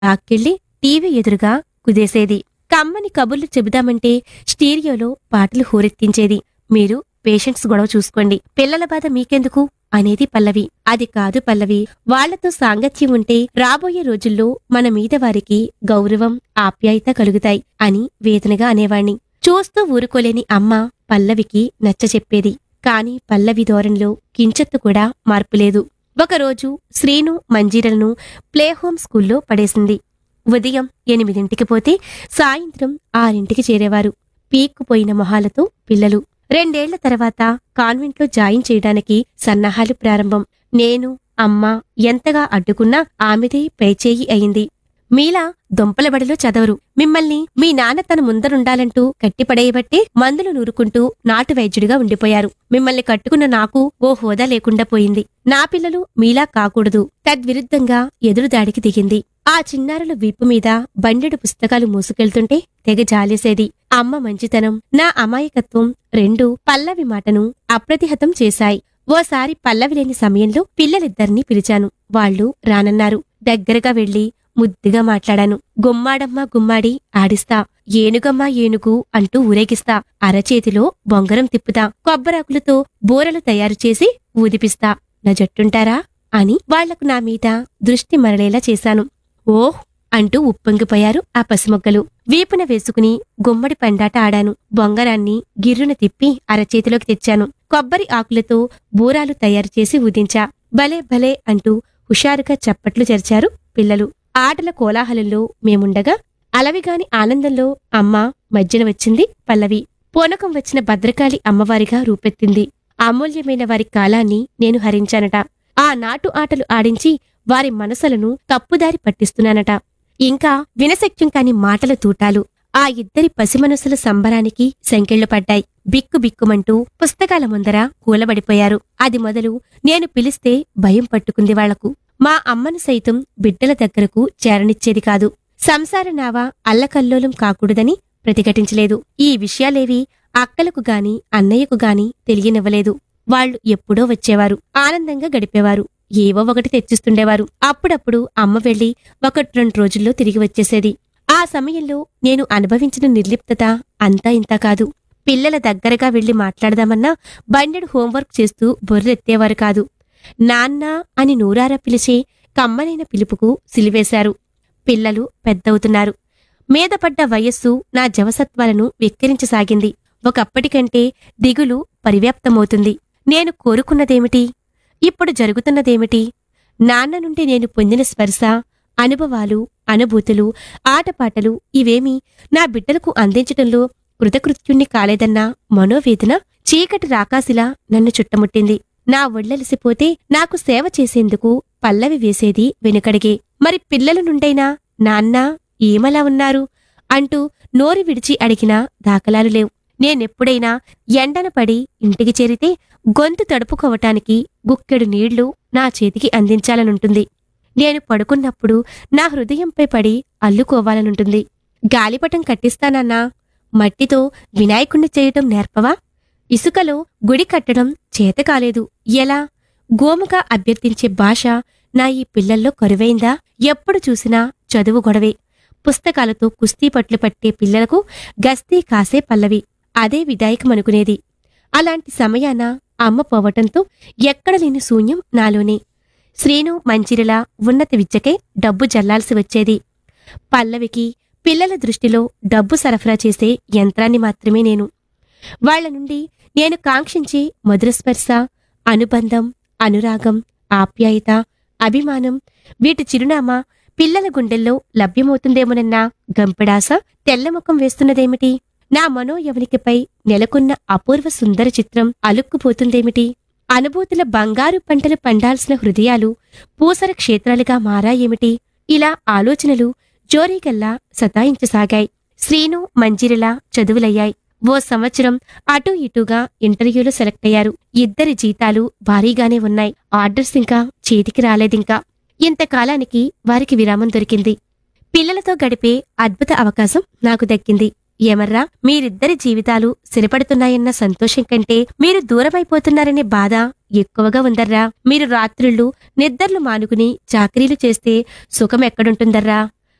లాక్కెళ్లి TV ఎదురుగా కుదేసేది కమ్మని కబుర్లు చెబుదామంటే స్టీరియోలో పాటలు హోరెత్తించేది మీరు పేషెంట్స్ గొడవ చూసుకోండి పిల్లల బాధ మీకెందుకు అనేది పల్లవి అది కాదు పల్లవి వాళ్లతో సాంగత్యం ఉంటే రాబోయే రోజుల్లో మన మీద వారికి గౌరవం ఆప్యాయత కలుగుతాయి అని వేదనగా అనేవాణ్ణి చూస్తూ ఊరుకోలేని అమ్మ పల్లవికి నచ్చ చెప్పేది కాని పల్లవి ధోరణిలో కించెత్తు కూడా మార్పులేదు ఒకరోజు శ్రీను మంజీరలను ప్లే హోమ్ స్కూల్లో పడేసింది ఉదయం ఎనిమిదింటికి పోతే సాయంత్రం ఆరింటికి చేరేవారు పీక్కుపోయిన మొహాలతో పిల్లలు రెండేళ్ల తర్వాత కాన్వెంట్లో జాయిన్ చేయడానికి సన్నాహాలు ప్రారంభం నేను అమ్మ ఎంతగా అడ్డుకున్నా ఆమెదే పైచేయి అయింది మీలా దుంపలబడిలో చదవరు మిమ్మల్ని మీ నాన్న తన ముందరుండాలంటూ కట్టిపడేయబట్టి మందులు నూరుకుంటూ నాటు వైద్యుడిగా ఉండిపోయారు మిమ్మల్ని కట్టుకున్న నాకు ఓ హోదా లేకుండా పోయింది నా పిల్లలు మీలా కాకూడదు తద్విరుద్ధంగా ఎదురుదాడికి దిగింది ఆ చిన్నారుల వీపు మీద బండెడు పుస్తకాలు మోసుకెళ్తుంటే తెగ జాలేసేది అమ్మ మంచితనం నా అమాయకత్వం రెండు పల్లవి మాటను అప్రతిహతం చేశాయి ఓసారి పల్లవి లేని సమయంలో పిల్లలిద్దరినీ పిలిచాను వాళ్ళు రానన్నారు దగ్గరగా వెళ్లి ముద్దుగా మాట్లాడాను గుమ్మాడమ్మ గుమ్మాడి ఆడిస్తా ఏనుగమ్మ ఏనుగు అంటూ ఊరేగిస్తా అరచేతిలో బొంగరం తిప్పుతా కొబ్బరాకులతో బూరలు తయారు చేసి ఊదిపిస్తా నా జట్టుంటారా అని వాళ్లకు నా మీద దృష్టి మరలేలా చేశాను ఓహ్ అంటూ ఉప్పొంగిపోయారు ఆ పసిమొగ్గలు వీపున వేసుకుని గుమ్మడి పండాట ఆడాను బొంగరాన్ని గిర్రున తిప్పి అరచేతిలోకి తెచ్చాను కొబ్బరి ఆకులతో బూరాలు తయారు చేసి ఊదించా భలే భలే అంటూ హుషారుగా చప్పట్లు చెరిచారు పిల్లలు ఆటల కోలాహలంలో మేముండగా అలవిగాని ఆనందంలో అమ్మ మధ్యన వచ్చింది పల్లవి పూనకం వచ్చిన భద్రకాళి అమ్మవారిగా రూపెత్తింది అమూల్యమైన వారి కాలాన్ని నేను హరించానట ఆ నాటు ఆటలు ఆడించి వారి మనసులను తప్పుదారి పట్టిస్తున్నానట ఇంకా వినశక్యం కాని మాటల తూటాలు ఆ ఇద్దరి పసిమనసుల సంబరానికి సంకెళ్లు పడ్డాయి బిక్కు బిక్కుమంటూ పుస్తకాల ముందర కూలబడిపోయారు అది మొదలు నేను పిలిస్తే భయం పట్టుకుంది వాళ్లకు మా అమ్మను సైతం బిడ్డల దగ్గరకు చేరనిచ్చేది కాదు సంసార నావ అల్లకల్లోలం కాకూడదని ప్రతిఘటించలేదు ఈ విషయాలేవి అక్కలకు గాని అన్నయ్యకు గాని తెలియనివ్వలేదు వాళ్ళు ఎప్పుడో వచ్చేవారు ఆనందంగా గడిపేవారు ఏవో ఒకటి తెచ్చిస్తుండేవారు అప్పుడప్పుడు అమ్మ వెళ్లి ఒకటి రెండు రోజుల్లో తిరిగి వచ్చేసేది ఆ సమయంలో నేను అనుభవించిన నిర్లిప్తత అంతా ఇంతా కాదు పిల్లల దగ్గరగా వెళ్లి మాట్లాడదామన్నా బండెడు హోంవర్క్ చేస్తూ బొర్రెత్తేవారు కాదు నాన్న అని నూరారా పిలిచే కమ్మనైన పిలుపుకు సిలివేశారు పిల్లలు పెద్దవుతున్నారు మీదపడ్డ వయస్సు నా జవసత్వాలను వెక్కిరించసాగింది ఒకప్పటికంటే దిగులు పరివ్యాప్తమవుతుంది నేను కోరుకున్నదేమిటి ఇప్పుడు జరుగుతున్నదేమిటి నాన్న నుండి నేను పొందిన స్పర్శ అనుభవాలు అనుభూతులు ఆటపాటలు ఇవేమీ నా బిడ్డలకు అందించటంలో కృతకృత్యుణ్ణి కాలేదన్న మనోవేదన చీకటి రాకాసిలా నన్ను చుట్టముట్టింది నా ఒళ్ళలిసిపోతే నాకు సేవ చేసేందుకు పల్లవి వేసేది వెనుకడిగే మరి పిల్లల నుండైనా నాన్నా ఏమలా ఉన్నారు అంటూ నోరు విడిచి అడిగిన దాఖలాలు లేవు నేనెప్పుడైనా ఎండన పడి ఇంటికి చేరితే గొంతు తడుపుకోవటానికి గుక్కెడు నీళ్లు నా చేతికి అందించాలనుంటుంది నేను పడుకున్నప్పుడు నా హృదయంపై పడి అల్లుకోవాలనుంటుంది గాలిపటం కట్టిస్తానన్నా మట్టితో వినాయకుణ్ణి చేయటం నేర్పవా ఇసుకలో గుడి కట్టడం చేతకాలేదు ఎలా గోముగా అభ్యర్థించే భాష నా ఈ పిల్లల్లో కరువైందా ఎప్పుడు చూసినా చదువు గొడవే పుస్తకాలతో కుస్తీ పట్లు పట్టే పిల్లలకు గస్తీ కాసే పల్లవి అదే విదాయకమనుకునేది అలాంటి సమయాన అమ్మ పోవటంతో ఎక్కడ లేని శూన్యం నాలోనే శ్రీను మంచిరిలా ఉన్నత విద్యకై డబ్బు జల్లాల్సి వచ్చేది పల్లవికి పిల్లల దృష్టిలో డబ్బు సరఫరా చేసే యంత్రాన్ని మాత్రమే నేను వాళ్ల నుండి నేను కాంక్షించే మధురస్పర్శ అనుబంధం అనురాగం ఆప్యాయత అభిమానం వీటి చిరునామా పిల్లల గుండెల్లో లభ్యమవుతుందేమోనన్న గంపెడాస తెల్లముఖం వేస్తున్నదేమిటి నా మనోయవనికపై నెలకొన్న అపూర్వ సుందర చిత్రం అలుక్కుపోతుందేమిటి అనుభూతుల బంగారు పంటలు పండాల్సిన హృదయాలు పూసర క్షేత్రాలుగా మారాయేమిటి ఇలా ఆలోచనలు జోరీగల్లా సతాయించసాగాయి శ్రీను మంజిరిలా చదువులయ్యాయి ఓ సంవత్సరం అటూ ఇటూగా ఇంటర్వ్యూలో సెలెక్ట్ అయ్యారు ఇద్దరి జీతాలు భారీగానే ఉన్నాయి ఆర్డర్స్ ఇంకా చేతికి రాలేదింకా ఇంతకాలానికి వారికి విరామం దొరికింది పిల్లలతో గడిపే అద్భుత అవకాశం నాకు దక్కింది ఏమర్రా మీరిద్దరి జీవితాలు స్థిరపడుతున్నాయన్న సంతోషం కంటే మీరు దూరమైపోతున్నారనే బాధ ఎక్కువగా ఉందర్రా మీరు రాత్రుళ్ళు నిద్రలు మానుకుని చాకరీలు చేస్తే సుఖం ఎక్కడుంటుందర్రా